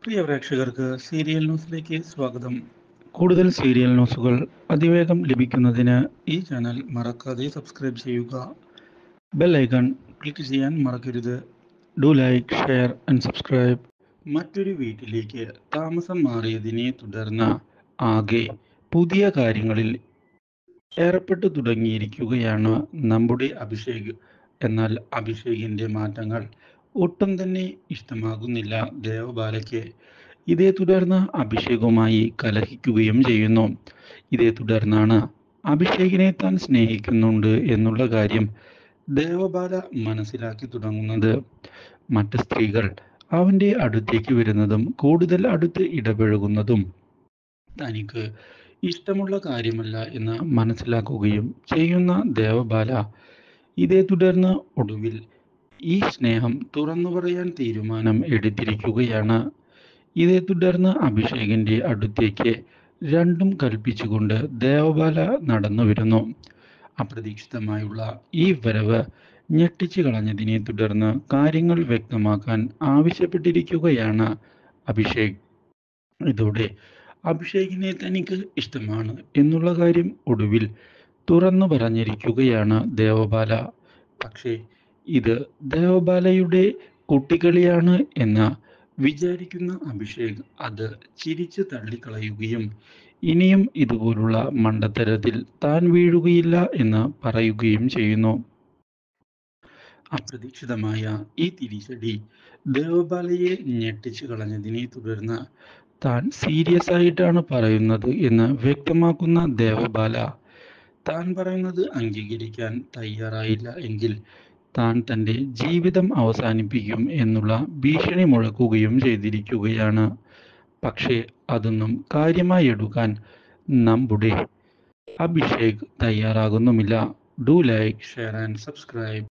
പ്രിയ പ്രേക്ഷകർക്ക് സീരിയൽ ന്യൂസിലേക്ക് സ്വാഗതം കൂടുതൽ സീരിയൽ ന്യൂസുകൾ അതിവേഗം ലഭിക്കുന്നതിന് ഈ ചാനൽ മറക്കാതെ സബ്സ്ക്രൈബ് ചെയ്യുക ബെൽ ഐക്കൺ ക്ലിക്ക് ചെയ്യാൻ മറക്കരുത് do like share and subscribe മറ്റൊരു വീട്ടിലേക്ക് താമസം മാറിയതിനെ തുടർന്ന് ആകെ പുതിയ കാര്യങ്ങളിൽ ഏർപ്പെട്ടു തുടങ്ങിയിരിക്കുകയാണ് നമ്മുടെ അഭിഷേക് എന്നാൽ അഭിഷേകിൻ്റെ മാറ്റങ്ങൾ ഒട്ടും തന്നെ ഇഷ്ടമാകുന്നില്ല ദേവബാലയ്ക്ക് ഇതേ തുടർന്ന് അഭിഷേകുമായി കലഹിക്കുകയും ചെയ്യുന്നു ഇതേ തുടർന്നാണ് അഭിഷേകിനെ താൻ സ്നേഹിക്കുന്നുണ്ട് എന്നുള്ള കാര്യം ദേവബാല മനസ്സിലാക്കി തുടങ്ങുന്നത് മറ്റ് സ്ത്രീകൾ അവൻ്റെ അടുത്തേക്ക് വരുന്നതും കൂടുതൽ അടുത്ത് ഇടപഴകുന്നതും തനിക്ക് ഇഷ്ടമുള്ള കാര്യമല്ല എന്ന് മനസ്സിലാക്കുകയും ചെയ്യുന്ന ദേവബാല ഇതേ തുടർന്ന് ഒടുവിൽ ഈ സ്നേഹം തുറന്നു പറയാൻ തീരുമാനം എടുത്തിരിക്കുകയാണ് ഇതേ തുടർന്ന് അഭിഷേകിൻ്റെ അടുത്തേക്ക് രണ്ടും കൽപ്പിച്ചുകൊണ്ട് ദേവബാല നടന്നു വരുന്നു അപ്രതീക്ഷിതമായുള്ള ഈ വരവ് ഞെട്ടിച്ചു കളഞ്ഞതിനെ തുടർന്ന് കാര്യങ്ങൾ വ്യക്തമാക്കാൻ ആവശ്യപ്പെട്ടിരിക്കുകയാണ് അഭിഷേക് ഇതോടെ അഭിഷേകിനെ തനിക്ക് ഇഷ്ടമാണ് എന്നുള്ള കാര്യം ഒടുവിൽ തുറന്നു പറഞ്ഞിരിക്കുകയാണ് ദേവബാല പക്ഷേ ഇത് ദേവബാലയുടെ കുട്ടികളിയാണ് എന്ന് വിചാരിക്കുന്ന അഭിഷേക് അത് ചിരിച്ചു തള്ളിക്കളയുകയും ഇനിയും ഇതുപോലുള്ള മണ്ടത്തരത്തിൽ താൻ വീഴുകയില്ല എന്ന് പറയുകയും ചെയ്യുന്നു അപ്രതീക്ഷിതമായ ഈ തിരിച്ചടി ദേവബാലയെ ഞെട്ടിച്ചു കളഞ്ഞതിനെ തുടർന്ന് താൻ സീരിയസ് ആയിട്ടാണ് പറയുന്നത് എന്ന് വ്യക്തമാക്കുന്ന ദേവബാല താൻ പറയുന്നത് അംഗീകരിക്കാൻ തയ്യാറായില്ല എങ്കിൽ താൻ തൻ്റെ ജീവിതം അവസാനിപ്പിക്കും എന്നുള്ള ഭീഷണി മുഴക്കുകയും ചെയ്തിരിക്കുകയാണ് പക്ഷേ അതൊന്നും കാര്യമായി എടുക്കാൻ നമ്മുടെ അഭിഷേക് തയ്യാറാകുന്നുമില്ല do like share and subscribe